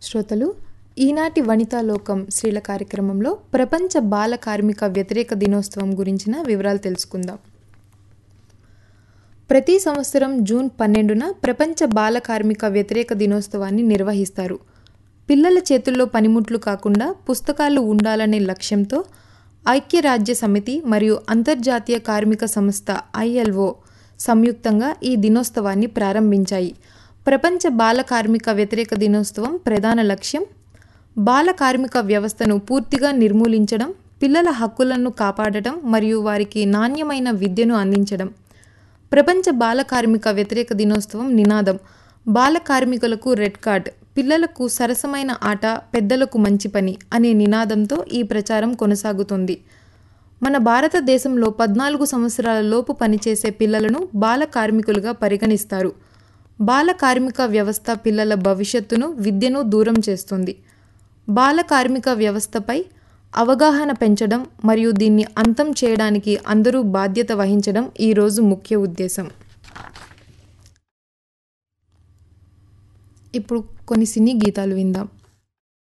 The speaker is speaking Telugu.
శ్రోతలు ఈనాటి వనితా లోకం స్త్రీల కార్యక్రమంలో ప్రపంచ బాల కార్మిక వ్యతిరేక దినోత్సవం గురించిన వివరాలు తెలుసుకుందాం ప్రతి సంవత్సరం జూన్ పన్నెండున ప్రపంచ బాల కార్మిక వ్యతిరేక దినోత్సవాన్ని నిర్వహిస్తారు పిల్లల చేతుల్లో పనిముట్లు కాకుండా పుస్తకాలు ఉండాలనే లక్ష్యంతో ఐక్యరాజ్య సమితి మరియు అంతర్జాతీయ కార్మిక సంస్థ ఐఎల్ఓ సంయుక్తంగా ఈ దినోత్సవాన్ని ప్రారంభించాయి ప్రపంచ బాల కార్మిక వ్యతిరేక దినోత్సవం ప్రధాన లక్ష్యం బాల కార్మిక వ్యవస్థను పూర్తిగా నిర్మూలించడం పిల్లల హక్కులను కాపాడటం మరియు వారికి నాణ్యమైన విద్యను అందించడం ప్రపంచ బాల కార్మిక వ్యతిరేక దినోత్సవం నినాదం బాల కార్మికులకు రెడ్ కార్డ్ పిల్లలకు సరసమైన ఆట పెద్దలకు మంచి పని అనే నినాదంతో ఈ ప్రచారం కొనసాగుతుంది మన భారతదేశంలో పద్నాలుగు సంవత్సరాల లోపు పనిచేసే పిల్లలను బాల కార్మికులుగా పరిగణిస్తారు బాల కార్మిక వ్యవస్థ పిల్లల భవిష్యత్తును విద్యను దూరం చేస్తుంది బాల కార్మిక వ్యవస్థపై అవగాహన పెంచడం మరియు దీన్ని అంతం చేయడానికి అందరూ బాధ్యత వహించడం ఈరోజు ముఖ్య ఉద్దేశం ఇప్పుడు కొన్ని సినీ గీతాలు విందాం